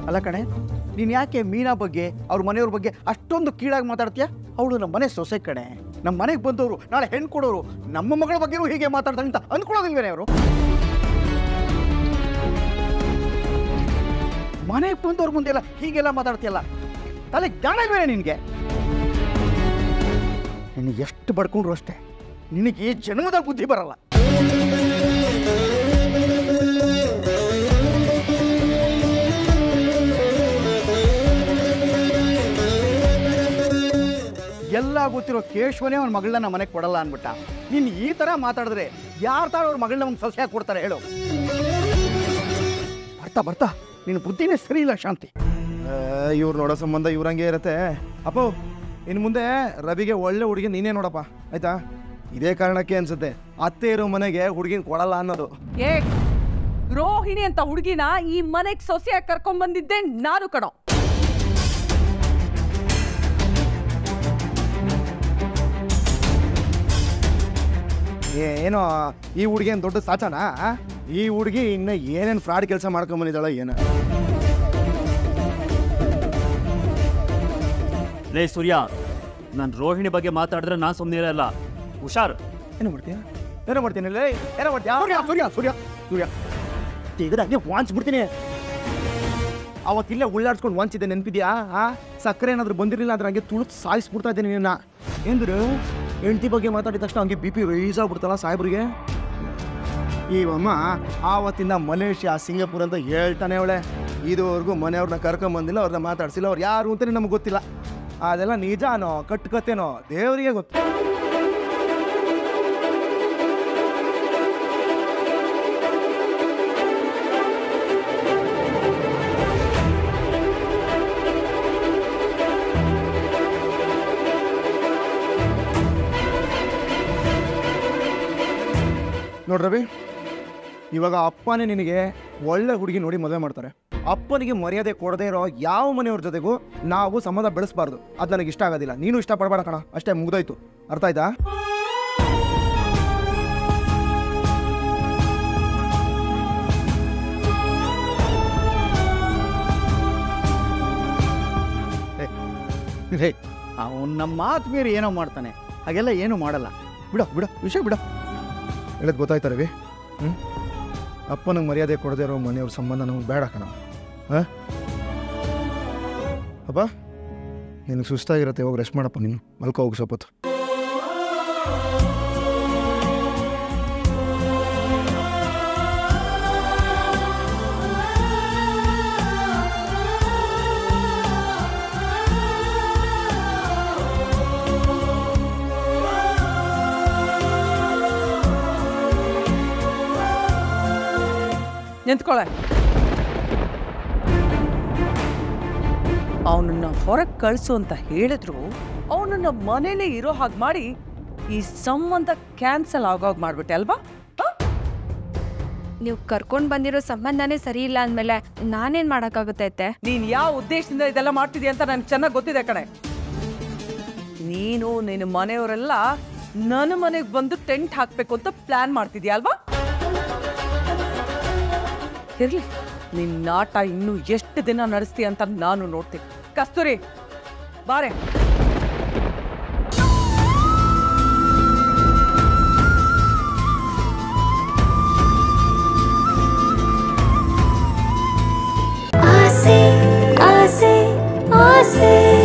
ಅಲ್ಲ ಕಣೆ ನೀನು ಯಾಕೆ ಮೀನಾ ಬಗ್ಗೆ ಅವ್ರ ಮನೆಯವ್ರ ಬಗ್ಗೆ ಅಷ್ಟೊಂದು ಕೀಳಾಗಿ ಮಾತಾಡ್ತೀಯ ಅವಳು ನಮ್ಮ ಮನೆ ಸೊಸೆ ಕಣೆ ನಮ್ಮ ಮನೆಗೆ ಬಂದವರು ನಾಳೆ ಹೆಣ್ಣು ಕೊಡೋರು ನಮ್ಮ ಮಗಳ ಬಗ್ಗೆನೂ ಹೀಗೆ ಮಾತಾಡ್ತಾರೆ ಅಂತ ಅಂದ್ಕೊಳ್ಳೋದಿಲ್ವೇನೆ ಅವರು ಮನೆಗೆ ಬಂದವ್ರ ಮುಂದೆಲ್ಲ ಹೀಗೆಲ್ಲ ಮಾತಾಡ್ತೀಯಲ್ಲ ತಲೆ ಜ್ಞಾನ ಇಲ್ವೇನೆ ನಿನಗೆ ನಿನಗೆ ಎಷ್ಟು ಬಡ್ಕೊಂಡ್ರು ಅಷ್ಟೇ ನಿನಗೆ ಈ ಜನ್ಮದ ಬುದ್ಧಿ ಬರಲ್ಲ ಎಲ್ಲ ಗೊತ್ತಿರೋ ಕೇಶವನೇ ಅವ್ನ ಮಗಳನ್ನ ನಮ್ಮ ಮನೆಗೆ ಕೊಡಲ್ಲ ಅನ್ಬಿಟ್ಟ ನೀನು ಈ ಥರ ಮಾತಾಡಿದ್ರೆ ಯಾರು ತಾಳು ಅವ್ರ ಮಗಳನ್ನ ಒಂದು ಸೊಸೆಯಾಗಿ ಕೊಡ್ತಾರೆ ಹೇಳು ಬರ್ತಾ ಬರ್ತಾ ನಿನ್ನ ಬುದ್ಧಿನೇ ಸರಿ ಇಲ್ಲ ಶಾಂತಿ ಇವ್ರು ನೋಡೋ ಸಂಬಂಧ ಇವ್ರಂಗೆ ಇರತ್ತೆ ಅಪ್ಪೋ ಇನ್ನು ಮುಂದೆ ರವಿಗೆ ಒಳ್ಳೆ ಹುಡುಗಿ ನೀನೇ ನೋಡಪ್ಪ ಆಯ್ತಾ ಇದೇ ಕಾರಣಕ್ಕೆ ಅನ್ಸುತ್ತೆ ಅತ್ತೆ ಇರೋ ಮನೆಗೆ ಹುಡುಗಿನ ಕೊಡಲ್ಲ ಅನ್ನೋದು ಏ ರೋಹಿಣಿ ಅಂತ ಹುಡುಗಿನ ಈ ಮನೆಗ್ ಸೊಸೆಯಾಗಿ ಕರ್ಕೊಂಡ್ ಬಂದಿದ್ದೆ ನಾನು ಕಣೋ ಏ- ಏನೋ ಈ ಹುಡುಗಿ ಏನು ದೊಡ್ಡ ಸಾಚನಾ ಆ? ಈ ಹುಡುಗಿ ಇನ್ನು ಏನೇನು ಫ್ರಾಡ್ ಕೆಲಸ ಮಾಡ್ಕೊಂಬಂದಿದ್ದಾಳೋ ಏನೋ ಲೇ ಸೂರ್ಯ ನಾನು ರೋಹಿಣಿ ಬಗ್ಗೆ ಮಾತಾಡಿದ್ರೆ ನಾನು ಸುಮ್ಮನೆ ಇರಲ್ಲ ಹುಷಾರ್ ಏನು ಮಾಡ್ತೀಯ ಏನೋ ಮಾಡ್ತೀನಿ ಲೇ ಏನೋ ಮಾಡ್ತೀಯಾ ಸೂರ್ಯ ಸೂರ್ಯ ಸೂರ್ಯ ಸೂರ್ಯ ತೆಗೆದಾಗೆ ವಾಂಚ್ಬಿಡ್ತೀನಿ ಅವತ್ತಿಲ್ಲ ಉಳ್ಳಾಡ್ಸ್ಕೊಂಡು ವಾಂಚಿದ್ದೆ ನೆನಪಿದ್ಯಾ ಆ ಸಕ್ಕರೆ ಏನಾದ್ರು ಬಂದಿರಲಿಲ್ಲ ಅಂದ್ರೆ ಹಂಗೆ ತುಳಿದು ಸಾಯಿಸ್ಬಿಡ್ತಾ ಇದ್ದೀನಿ ನಿನ್ನ ಎಂದ್ರು ಹೆಂಡತಿ ಬಗ್ಗೆ ಮಾತಾಡಿದ ತಕ್ಷಣ ಹಂಗೆ ಬಿ ಪಿ ರೈಸ್ ಆಗ್ಬಿಡ್ತಲ್ಲ ಸಾಹೇಬ್ರಿಗೆ ಈ ಅಮ್ಮ ಆವತ್ತಿಂದ ಮಲೇಷ್ಯಾ ಸಿಂಗಾಪುರ್ ಅಂತ ಹೇಳ್ತಾನೆ ಅವಳೆ ಇದುವರೆಗೂ ಮನೆಯವ್ರನ್ನ ಕರ್ಕೊಂಬಂದಿಲ್ಲ ಅವ್ರನ್ನ ಮಾತಾಡ್ಸಿಲ್ಲ ಅವ್ರು ಯಾರು ಅಂತಲೇ ನಮಗೆ ಗೊತ್ತಿಲ್ಲ ಅದೆಲ್ಲ ನಿಜಾನೋ ಕಟ್ಟುಕತೆನೋ ದೇವರಿಗೆ ಗೊತ್ತು ನೋಡ್ ರವಿ ಇವಾಗ ಅಪ್ಪನೇ ನಿನಗೆ ಒಳ್ಳೆ ಹುಡುಗಿ ನೋಡಿ ಮದುವೆ ಮಾಡ್ತಾರೆ ಅಪ್ಪನಿಗೆ ಮರ್ಯಾದೆ ಕೊಡದೇ ಇರೋ ಯಾವ ಮನೆಯವ್ರ ಜೊತೆಗೂ ನಾವು ಸಂಬಂಧ ಬೆಳೆಸಬಾರ್ದು ಅದು ನನಗೆ ಇಷ್ಟ ಆಗೋದಿಲ್ಲ ನೀನು ಇಷ್ಟ ಪಡಬೇಡ ಕಣ ಅಷ್ಟೇ ಮುಗ್ದೋಯ್ತು ಅರ್ಥ ಆಯ್ತಾ ಹೇ ಅವನು ನಮ್ಮ ಮಾತು ಮೀರಿ ಏನೋ ಮಾಡ್ತಾನೆ ಹಾಗೆಲ್ಲ ಏನೂ ಮಾಡಲ್ಲ ಬಿಡು ಬಿಡು ವಿಷಯ ಬಿಡು ಹೇಳೋದು ಗೊತ್ತಾಯ್ತಾ ರವಿ ಹ್ಞೂ ಅಪ್ಪನಿಗೆ ಮರ್ಯಾದೆ ಕೊಡದೇ ಇರೋ ಮನೆಯವ್ರ ಸಂಬಂಧ ನಮಗೆ ಬೇಡ ಕಣ ಹಾಂ ಅಪ್ಪ ನಿನಗೆ ಸುಸ್ತಾಗಿರುತ್ತೆ ಹೋಗಿ ರೆಸ್ಟ್ ಮಾಡಪ್ಪ ನೀನು ಮಲ್ಕೋ ಹೋಗಿ ಸ್ವಲ್ಪ ಹೊತ್ತು ನಿಂತ್ಕೊಳೆ ಅವನನ್ನ ಹೊರಗೆ ಕಳಿಸು ಅಂತ ಹೇಳಿದ್ರು ಅವನನ್ನ ಮನೇಲೇ ಇರೋ ಹಾಗೆ ಮಾಡಿ ಈ ಸಂಬಂಧ ಕ್ಯಾನ್ಸಲ್ ಆಗೋಗ್ ಮಾಡ್ಬಿಟ್ಟೆ ಅಲ್ವಾ ಹ? ನೀವು ಕರ್ಕೊಂಡು ಬಂದಿರೋ ಸಂಬಂಧನೇ ಸರಿ ಇಲ್ಲ ಅಂದಮೇಲೆ ನಾನೇನು ಮಾಡೋಕ್ಕಾಗುತ್ತೆ ನೀನ್ ಯಾವ ಉದ್ದೇಶದಿಂದ ಇದೆಲ್ಲ ಮಾಡ್ತಿದ್ಯಾ ಅಂತ ನನ್ಗೆ ಚೆನ್ನಾಗಿ ಗೊತ್ತಿದೆ ಕಣೆ ನೀನು ನಿನ್ನ ಮನೆಯವರೆಲ್ಲ ನನ್ನ ಮನೆಗೆ ಬಂದು ಟೆಂಟ್ ಹಾಕ್ಬೇಕು ಅಂತ ಪ್ಲಾನ್ ಮಾಡ್ತಿದ್ಯಾ ಅಲ್ವಾ ಇರ್ಲಿ ನಿನ್ ನಾಟ ಇನ್ನು ಎಷ್ಟು ದಿನ ನಡೆಸ್ತೀಯ ಅಂತ ನಾನು ನೋಡ್ತೀನಿ ಕಸ್ತೂರಿ ಬಾರೆ ಆಸೆ ಆಸೆ ಆಸೆ